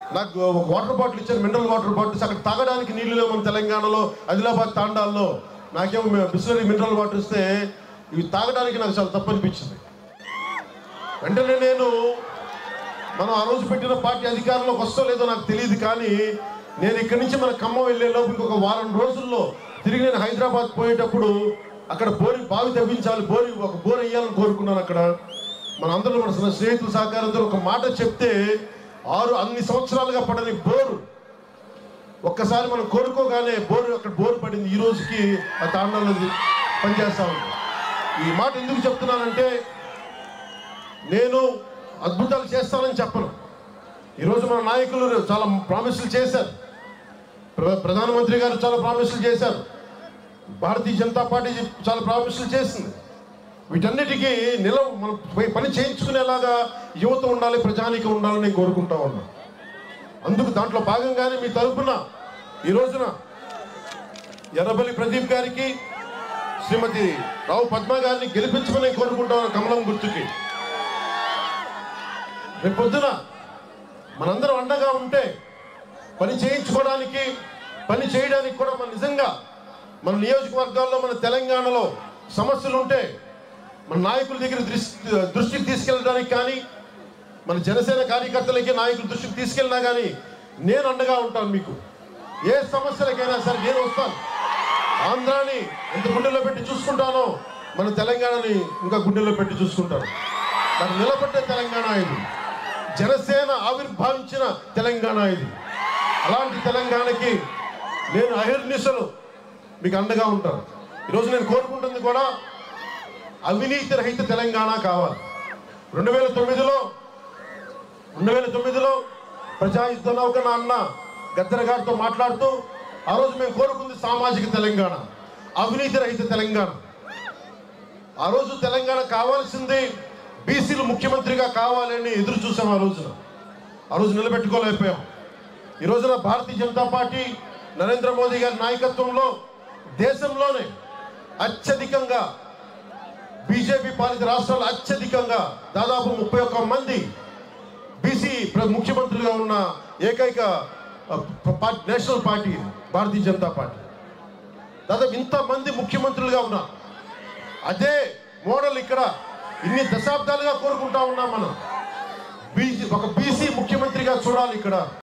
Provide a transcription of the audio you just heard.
నాకు ఒక water bottle ఇచ్చారు మినరల్ వాటర్ బాటిల్స్ అక్కడ తాగడానికి నీళ్లు లేవు మన తెలంగాణలో ఆదిలాబాద్ తాండాల్లో నాకేమో బిస్లరీ మినరల్ వాటర్ ఇస్తే ఇవి తాగడానికి నాకు చాలా తప్పు అనిపించింది వెంటనే నేను మనం ఆ రోజు పెట్టిన పార్టీ అధికారంలోకి వస్తో లేదో నాకు తెలియదు కానీ నేను ఇక్కడి నుంచి మన ఖమ్మం వెళ్ళే లోపు ఇంకొక వారం రోజుల్లో తిరిగి నేను హైదరాబాద్ పోయేటప్పుడు అక్కడ బోరి బావి తవ్వించాలి బోరి ఒక బోర్ వేయాలని కోరుకున్నాను అక్కడ మన అందరూ మన స్నే- స్నేహితుల సహకారంతో ఒక మాట చెప్తే ఆరు అన్ని సంవత్సరాలుగా పడని బోరు ఒక్కసారి మనం కోరుకోగానే బోరు అక్కడ బోరు పడింది ఈ రోజుకి ఆ తాండాలో అది పనిచేస్తా ఉంది ఈ మాట ఎందుకు చెప్తున్నానంటే నేను అద్భుతాలు చేస్తానని చెప్పను ఈరోజు మన నాయకులు చాలా ప్రామిసులు చేశారు ప్ర- ప్రధానమంత్రి గారు చాలా ప్రామిసులు చేశారు భారతీయ జనతా పార్టీ చాలా ప్రామిసులు చేసింది వీటన్నిటికీ నిలవ మనం పై- పని చేయించుకునేలాగా యువత ఉండాలి ప్రజానికి ఉండాలని నేను కోరుకుంటా ఉన్నా అందుకు దాంట్లో భాగంగానే మీ తరపున ఈ రోజున ఎర్రబల్లి ప్రదీప్ గారికి శ్రీమతి రావు పద్మ గారిని గెలిపించమని నేను కోరుకుంటా ఉన్నాను కమలం గుర్తుకి రేపు పొద్దున మనందరం అండగా ఉంటే పని చేయించుకోవడానికి పని చేయడానికి కూడా మన నిజంగా మన నియోజకవర్గాల్లో మన తెలంగాణలో సమస్యలు ఉంటే మన నాయకుల దగ్గర దృష్టి దృష్టికి తీసుకెళ్ళడానికి కానీ మన జనసేన కార్యకర్తలకి నాయకుల దృష్టికి తీసుకెళ్ళినా కానీ నేను అండగా ఉంటాను మీకు ఏ సమస్యలకైనా సరే నేను వస్తాను ఆంధ్రాని ఎంత గుండెలో పెట్టి చూసుకుంటానో మన తెలంగాణని ఇంకా గుండెలో పెట్టి చూసుకుంటాను నాకు నిలబడ్డే తెలంగాణ ఇది జనసేన ఆవిర్భావించిన తెలంగాణ ఇది అలాంటి తెలంగాణకి నేను అహిర్నిశలు మీకు అండగా ఉంటాను ఈరోజు నేను కోరుకుంటుంది కూడా అవినీతి రహిత తెలంగాణ కావాలి రెండు వేల తొమ్మిదిలో రెండు వేల తొమ్మిదిలో ప్రజాయుద్ధ నౌకన అన్న గద్దర గారితో మాట్లాడుతూ ఆ రోజు మేము కోరుకుంది సామాజిక తెలంగాణ అవినీతి రహిత తెలంగాణ ఆ రోజు తెలంగాణ కావాల్సింది బీసీలు ముఖ్యమంత్రిగా కావాలని ఎదురు చూసాం ఆ రోజున ఆ రోజు నిలబెట్టుకోలేకపోయాం ఈ రోజున భారతీయ జనతా పార్టీ నరేంద్ర మోదీ గారి నాయకత్వంలో దేశంలోనే అత్యధికంగా బీజేపీ పాలిత రాష్ట్రాలు అత్యధికంగా దాదాపు ముప్పై ఒక్క మంది బీసీ ప్ర- ముఖ్యమంత్రులుగా ఉన్న ఏకైక ఆ, పా- నేషనల్ పార్టీ ఇది, భారతీయ జనతా పార్టీ దాదాపు ఇంతమంది ముఖ్యమంత్రులుగా ఉన్నారు అదే మోడల్ ఇక్కడ ఇన్ని దశాబ్దాలుగా కోరుకుంటా ఉన్నాం మనం బీసీ ఒక బీసీ ముఖ్యమంత్రిగా చూడాలి ఇక్కడ